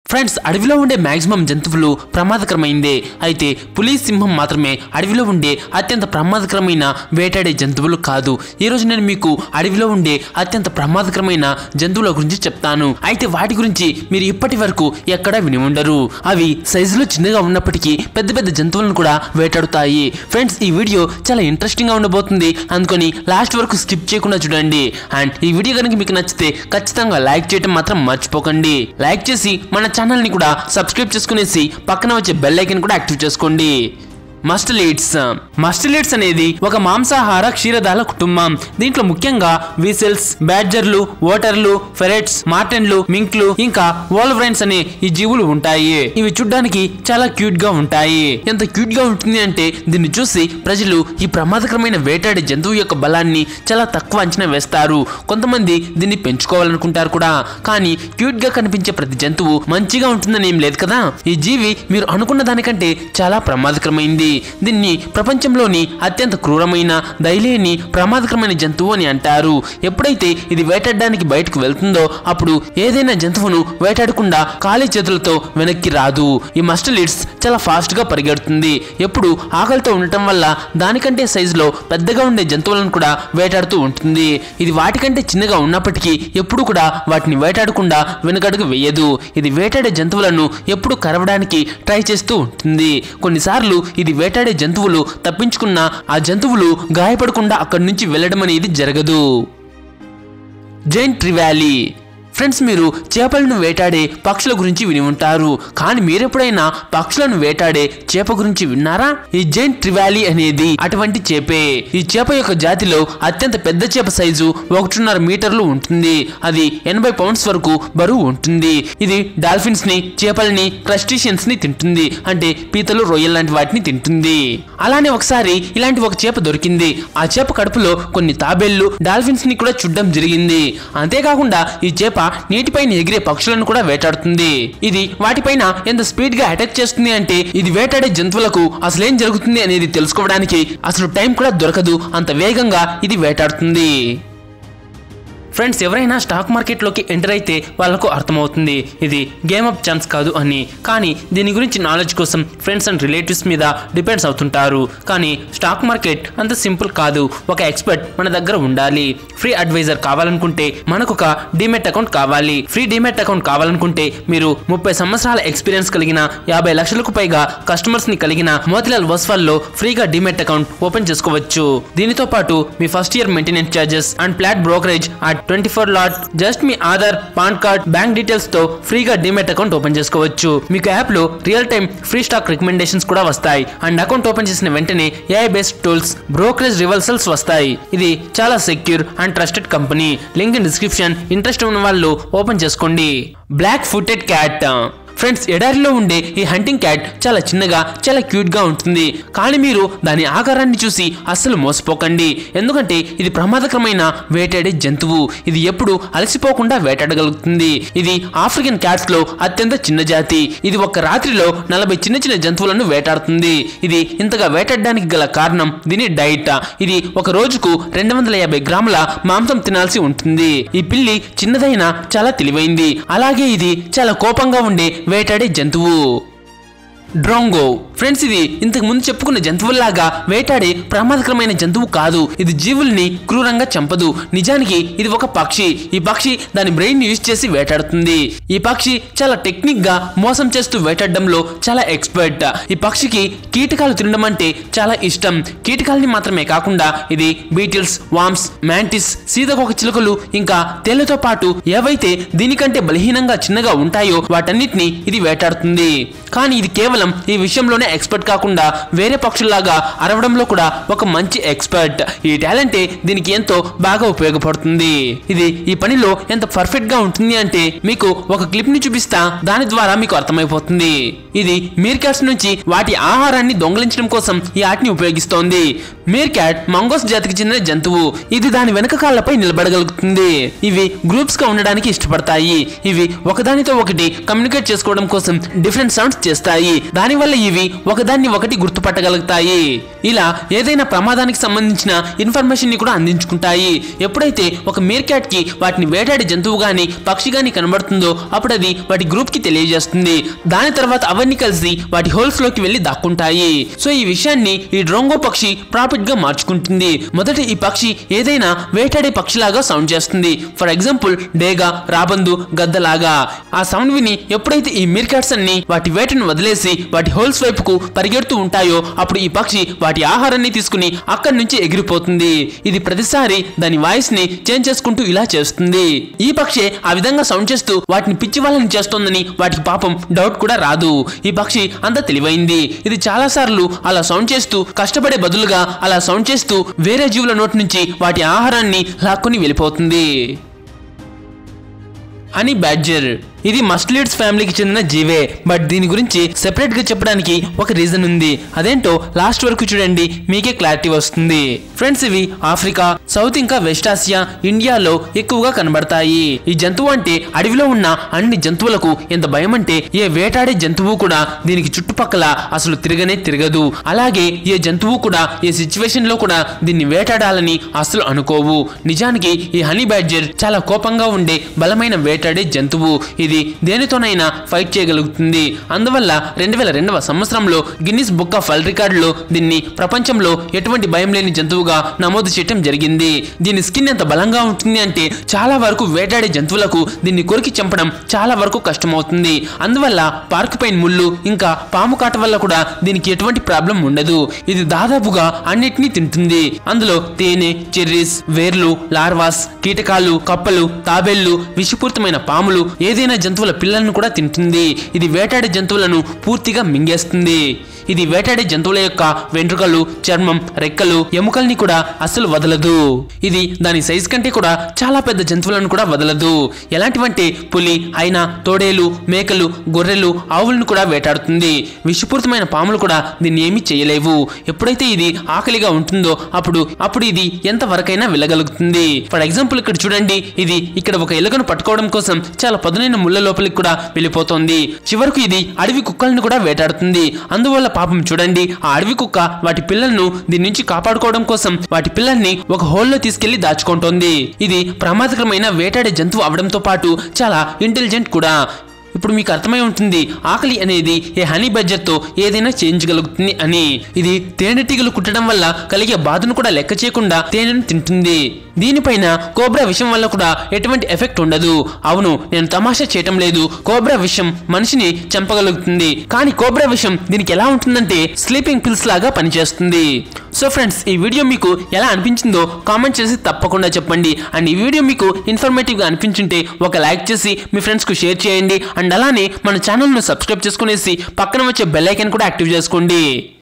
friends అడవిలో ఉండే maximum జంతువులు ప్రమాదకరమైందే అయితే పులి సింహం మాత్రమే అడవిలో ఉండే అత్యంత ప్రమాదకరమైన వేటాడే జంతువులు కాదు ఈ రోజు నేను మీకు అడవిలో ఉండే అత్యంత ప్రమాదకరమైన జంతువుల గురించి చెప్తాను అయితే వాటి గురించి మీరు ఇప్పటి వరకు ఎక్కడా విని ఉండరు అవి సైజులో చిన్నగా ఉన్నప్పటికీ పెద్ద పెద్ద జంతువులను కూడా వేటాడుతాయి ఫ్రెండ్స్ ఈ వీడియో చాలా ఇంట్రెస్టింగ్ గా ఉండబోతుంది అందుకని లాస్ట్ వరకు స్కిప్ చేయకుండా చూడండి అండ్ ఈ వీడియో కనుక మీకు నచ్చితే ఖచ్చితంగా లైక్ చేయడం మాత్రం మర్చిపోకండి లైక్ చేసి మన ఛానల్ ని కూడా సబ్స్క్రైబ్ చేసుకునేసి పక్కన వచ్చే బెల్ ఐకన్ కూడా యాక్టివ్ చేసుకోండి మస్టలీడ్స్ మస్టలీడ్స్ అనేది ఒక మాంసాహార క్షీరదాల కుటుంబం దీంట్లో ముఖ్యంగా వీసెల్స్ బ్యాడ్జర్లు ఓటర్లు ఫెరెట్స్ మార్టెన్లు మింక్లు ఇంకా వోల్వరైన్స్ అనే ఈ జీవులు ఉంటాయి ఇవి చూడ్డానికి చాలా క్యూట్ గా ఉంటాయి ఎంత క్యూట్ గా ఉంటుంది అంటే దీన్ని చూసి ప్రజలు ఈ ప్రమాదకరమైన వేటాడే జంతువు యొక్క బలాన్ని చాలా తక్కువ అంచనా వేస్తారు కొంతమంది దీన్ని పెంచుకోవాలనుకుంటారు కూడా కానీ క్యూట్ గా కనిపించే ప్రతి జంతువు మంచిగా ఉంటుందని ఏం లేదు కదా ఈ జీవి మీరు అనుకున్న దానికంటే చాలా ప్రమాదకరమైంది దీన్ని ప్రపంచంలోని అత్యంత క్రూరమైన దయలేని ప్రమాదకరమైన జంతువు అని అంటారు ఎప్పుడైతే ఇది వేటాడడానికి బయటకు వెళ్తుందో అప్పుడు ఏదైనా జంతువును వేటాడకుండా ఖాళీ చేతులతో వెనక్కి రాదు ఈ మస్టలిడ్స్ చాలా ఫాస్ట్ గా పరిగెడుతుంది ఎప్పుడు ఆకలితో ఉండటం వల్ల దానికంటే సైజులో పెద్దగా ఉండే జంతువులను కూడా వేటాడుతూ ఉంటుంది ఇది వాటికంటే చిన్నగా ఉన్నప్పటికీ ఎప్పుడు కూడా వాటిని వేటాడకుండా వెనుకడుగు వేయదు ఇది వేటాడే జంతువులను ఎప్పుడు కరవడానికి ట్రై చేస్తూ ఉంటుంది కొన్నిసార్లు ఇది వేటాడే జంతువులు తప్పించుకున్న ఆ జంతువులు గాయపడకుండా అక్కడి నుంచి వెళ్ళడం అనేది జరగదు జైంట్ ట్రివాలీ ఫ్రెండ్స్ మీరు చేపలను వేటాడే పక్షుల గురించి విని ఉంటారు కానీ మీరెప్పుడైనా పక్షులను వేటాడే చేప గురించి విన్నారా ఈ జైంట్ ట్రివాలీ అనేది అటువంటి చేపే ఈ చేప యొక్క జాతిలో అత్యంత పెద్ద చేప సైజు ఒకటిన్నర మీటర్లు ఉంటుంది అది ఎనభై పౌండ్స్ వరకు బరువు ఉంటుంది ఇది డాల్ఫిన్స్ ని చేపల్ని క్రస్టిషియన్స్ ని తింటుంది అంటే పీతలు రొయ్యలు లాంటి వాటిని తింటుంది అలానే ఒకసారి ఇలాంటి ఒక చేప దొరికింది ఆ చేప కడుపులో కొన్ని తాబేళ్లు డాల్ఫిన్స్ ని కూడా చూడడం జరిగింది అంతేకాకుండా ఈ చేప నీటిపైన ఎగిరే పక్షులను కూడా వేటాడుతుంది ఇది వాటిపైన ఎంత స్పీడ్ గా అటాక్ చేస్తుంది అంటే ఇది వేటాడే జంతువులకు అసలు ఏం జరుగుతుంది అనేది తెలుసుకోవడానికి అసలు టైం కూడా దొరకదు అంత వేగంగా ఇది వేటాడుతుంది ఫ్రెండ్స్ ఎవరైనా స్టాక్ మార్కెట్లోకి ఎంటర్ అయితే వాళ్ళకు అర్థమవుతుంది ఇది గేమ్ ఆఫ్ ఛాన్స్ కాదు అని కానీ దీని గురించి నాలెడ్జ్ కోసం ఫ్రెండ్స్ అండ్ రిలేటివ్స్ మీద డిపెండ్స్ అవుతుంటారు కానీ స్టాక్ మార్కెట్ అంత సింపుల్ కాదు ఒక ఎక్స్పర్ట్ మన దగ్గర ఉండాలి ఫ్రీ అడ్వైజర్ కావాలనుకుంటే మనకు ఒక డిమెట్ అకౌంట్ కావాలి ఫ్రీ డిమెట్ అకౌంట్ కావాలనుకుంటే మీరు ముప్పై సంవత్సరాల ఎక్స్పీరియన్స్ కలిగిన యాభై లక్షలకు పైగా కస్టమర్స్ ని కలిగిన మోతిలాల్ వస్వాల్లో ఫ్రీగా డిమెట్ అకౌంట్ ఓపెన్ చేసుకోవచ్చు దీనితో పాటు మీ first year maintenance charges and flat brokerage at twenty four lot just మీ Aadhaar PAN card bank details తో ఫ్రీగా డిమెట్ అకౌంట్ ఓపెన్ చేసుకోవచ్చు మీకు యాప్ లో real time free stock recommendations కూడా వస్తాయి అండ్ అకౌంట్ ఓపెన్ చేసిన వెంటనే AI based tools brokerage reversals వస్తాయి ఇది చాలా secure and trusted company link in description interest ఉన్న వాళ్ళు ఓపెన్ చేసుకోండి బ్లాక్ ఫుటెడ్ క్యాట్ ఫ్రెండ్స్ ఎడారిలో ఉండే ఈ హంటింగ్ క్యాట్ చాలా చిన్నగా చాలా క్యూట్ గా ఉంటుంది కానీ మీరు దాని ఆకారాన్ని చూసి అస్సలు మోసపోకండి ఎందుకంటే ఇది ప్రమాదకరమైన వేటాడే జంతువు ఇది ఎప్పుడు అలసిపోకుండా వేటాడగలుగుతుంది ఇది ఆఫ్రికన్ క్యాట్స్ లో అత్యంత చిన్న జాతి ఇది ఒక రాత్రిలో నలభై చిన్న చిన్న జంతువులను వేటాడుతుంది ఇది ఇంతగా వేటాడడానికి గల కారణం దీని డైట్ ఇది ఒక రోజుకు రెండు వందల యాభై గ్రాముల మాంసం తినాల్సి ఉంటుంది ఈ పిల్లి చిన్నదైనా చాలా తెలివైంది అలాగే ఇది చాలా కోపంగా ఉండే వేటాడే జంతువు డ్రోంగో ఫ్రెండ్స్ ఇది ఇంతకు ముందు చెప్పుకున్న జంతువుల్లాగా వేటాడే ప్రమాదకరమైన జంతువు కాదు ఇది జీవుల్ని క్రూరంగా చంపదు నిజానికి ఇది ఒక పక్షి ఈ పక్షి దాని బ్రెయిన్ యూజ్ చేసి వేటాడుతుంది ఈ పక్షి చాలా టెక్నిక్ గా మోసం చేస్తూ వేటాడడంలో చాలా ఎక్స్పర్ట్ ఈ పక్షికి కీటకాలు తినడం అంటే చాలా ఇష్టం కీటకాలని మాత్రమే కాకుండా ఇది బీటిల్స్ వామ్స్ మ్యాంటిస్ సీతకొక చిలుకలు ఇంకా తేళ్లతో పాటు ఏవైతే దీనికంటే బలహీనంగా చిన్నగా ఉంటాయో వాటన్నిటిని ఇది వేటాడుతుంది కానీ ఇది కేవలం ఈ విషయంలోనే ఎక్స్పర్ట్ కాకుండా వేరే పక్షుల్లాగా అరవడంలో కూడా ఒక మంచి ఎక్స్పర్ట్ ఈ టాలెంటే దీనికి ఎంతో బాగా ఉపయోగపడుతుంది ఇది ఈ పనిలో ఎంత పర్ఫెక్ట్ గా ఉంటుంది అంటే మీకు ఒక క్లిప్ ని చూపిస్తా దాని ద్వారా మీకు అర్థమైపోతుంది ఇది మీర్కాట్స్ నుంచి వాటి ఆహారాన్ని దొంగలించడం కోసం ఈ ఆటని ఉపయోగిస్తోంది మేర్ క్యాట్ మంగోస్ జాతికి చెందిన జంతువు ఇది దాని వెనక కాళ్ళపై నిలబడగలుగుతుంది ఇవి గ్రూప్స్ గా ఉండడానికి ఇష్టపడతాయి ఇవి ఒకదానితో ఒకటి కమ్యూనికేట్ చేసుకోవడం కోసం డిఫరెంట్ సౌండ్స్ చేస్తాయి దానివల్ల ఇవి ఒకదాన్ని ఒకటి గుర్తుపట్టగలుగుతాయి ఇలా ఏదైనా ప్రమాదానికి సంబంధించిన ఇన్ఫర్మేషన్ ని కూడా అందించుకుంటాయి ఎప్పుడైతే ఒక మేర్ క్యాట్ కి వాటిని వేటాడే జంతువు గాని పక్షి గాని కనబడుతుందో అప్పుడు అది వాటి గ్రూప్ కి తెలియజేస్తుంది దాని తర్వాత అవన్నీ కలిసి వాటి హోల్స్ లోకి వెళ్లి దాక్కుంటాయి సో ఈ విషయాన్ని ఈ డ్రోంగో పక్షి ప్రాఫిట్ గా మార్చుకుంటుంది మొదట ఈ పక్షి ఏదైనా వేటాడే పక్షిలాగా సౌండ్ చేస్తుంది ఫర్ ఎగ్జాంపుల్ డేగా రాబందు గద్దలాగా ఆ సౌండ్ విని ఎప్పుడైతే ఈ మీర్కాట్స్ అన్ని వాటి వేటను వదిలేసి వాటి హోల్స్ వైపుకు పరిగెడుతూ ఉంటాయో అప్పుడు ఈ పక్షి వాటి ఆహారాన్ని తీసుకుని అక్కడి నుంచి ఎగిరిపోతుంది ఇది ప్రతిసారి దాని వాయిస్ ని చేంజ్ చేసుకుంటూ ఇలా చేస్తుంది ఈ పక్షి ఆ విధంగా సౌండ్ చేస్తూ వాటిని పిచ్చి వాళ్ళని చేస్తోందని వాటికి పాపం డౌట్ కూడా రాదు ఈ పక్షి అంత తెలివైంది ఇది చాలా సార్లు అలా సౌండ్ చేస్తూ కష్టపడే బదులుగా అలా సౌండ్ చేస్తూ వేరే జీవుల నోటి నుంచి వాటి ఆహారాన్ని లాక్కొని వెళ్ళిపోతుంది హనీ బ్యాడ్జర్ ఇది మస్ట్లీడ్స్ ఫ్యామిలీకి చెందిన జీవే బట్ దీని గురించి సెపరేట్ గా చెప్పడానికి ఒక రీజన్ ఉంది అదేంటో లాస్ట్ వరకు చూడండి మీకే క్లారిటీ వస్తుంది ఫ్రెండ్స్ ఇవి ఆఫ్రికా సౌత్ ఇంకా వెస్ట్ ఆసియా ఇండియాలో ఎక్కువగా కనబడతాయి ఈ జంతువు అంటే అడవిలో ఉన్న అన్ని జంతువులకు ఎంత భయం అంటే ఏ వేటాడే జంతువు కూడా దీనికి చుట్టుపక్కల అసలు తిరగనే తిరగదు అలాగే ఏ జంతువు కూడా ఏ సిచ్యువేషన్ లో కూడా దీన్ని వేటాడాలని అసలు అనుకోవు నిజానికి ఈ హనీ బ్యాడ్జర్ చాలా కోపంగా ఉండే బలమైన వేటాడే జంతువు ఇది దేనితోనైనా ఫైట్ చేయగలుగుతుంది అందువల్ల రెండు వేల రెండవ సంవత్సరంలో గిన్నిస్ బుక్ ఆఫ్ వరల్డ్ రికార్డులో దీన్ని ప్రపంచంలో ఎటువంటి భయం లేని జంతువుగా నమోదు చేయటం జరిగింది దీని స్కిన్ ఎంత బలంగా ఉంటుంది అంటే చాలా వరకు వేటాడే జంతువులకు దీన్ని కొరికి చంపడం చాలా వరకు కష్టమవుతుంది అందువల్ల పార్క్ పైన్ ముళ్ళు ఇంకా పాము కాట వల్ల కూడా దీనికి ఎటువంటి ప్రాబ్లం ఉండదు ఇది దాదాపుగా అన్నిటినీ తింటుంది అందులో తేనె చెర్రీస్ వేర్లు లార్వాస్ కీటకాలు కప్పలు తాబేళ్లు విషపూరితమైన పాములు ఏదైనా జంతువుల పిల్లలను కూడా తింటుంది ఇది వేటాడే జంతువులను పూర్తిగా మింగేస్తుంది ఇది వేటాడే జంతువుల యొక్క వెంట్రుకలు చర్మం రెక్కలు ఎముకల్ని కూడా అస్సలు వదలదు ఇది దాని సైజ్ కంటే కూడా చాలా పెద్ద జంతువులను కూడా వదలదు ఎలాంటివంటే పులి అయినా తోడేలు మేకలు గొర్రెలు ఆవులను కూడా వేటాడుతుంది విషపూరితమైన పాములు కూడా దీన్ని ఏమీ చేయలేవు ఎప్పుడైతే ఇది ఆకలిగా ఉంటుందో అప్పుడు అప్పుడు ఇది ఎంత వరకైనా వెళ్ళగలుగుతుంది ఫర్ ఎగ్జాంపుల్ ఇక్కడ చూడండి ఇది ఇక్కడ ఒక ఎలుకను పట్టుకోవడం కోసం చాలా పదునైన ముళ్ళ లోపలికి కూడా వెళ్ళిపోతోంది చివరకు ఇది అడవి కుక్కలను కూడా వేటాడుతుంది అందువల్ల పాపం చూడండి ఆ అడవి కుక్క వాటి పిల్లలను దీని నుంచి కాపాడుకోవడం కోసం వాటి పిల్లల్ని ఒక హోల్లో తీసుకెళ్లి దాచుకుంటోంది ఇది ప్రమాదకరమైన వేటాడే జంతువు అవడంతో పాటు చాలా ఇంటెలిజెంట్ కూడా ఇప్పుడు మీకు అర్థమై ఉంటుంది ఆకలి అనేది ఏ హనీ బడ్జెట్తో ఏదైనా చేయించగలుగుతుంది అని ఇది తేనెటీగలు కుట్టడం వల్ల కలిగే బాధను కూడా లెక్క చేయకుండా తేనెను తింటుంది దీనిపైన కోబ్రా విషం వల్ల కూడా ఎటువంటి ఎఫెక్ట్ ఉండదు అవును నేను తమాషా చేయటం లేదు కోబ్రా విషం మనిషిని చంపగలుగుతుంది కానీ కోబ్రా విషం దీనికి ఎలా ఉంటుందంటే స్లీపింగ్ పిల్స్ లాగా పనిచేస్తుంది సో ఫ్రెండ్స్ ఈ వీడియో మీకు ఎలా అనిపించిందో కామెంట్ చేసి తప్పకుండా చెప్పండి అండ్ ఈ వీడియో మీకు ఇన్ఫర్మేటివ్గా అనిపించుంటే ఒక లైక్ చేసి మీ ఫ్రెండ్స్కు షేర్ చేయండి అండ్ అలానే మన ఛానల్ను సబ్స్క్రైబ్ చేసుకునేసి పక్కన వచ్చే బెల్ ఐకాన్ కూడా యాక్టివ్ చేసుకోండి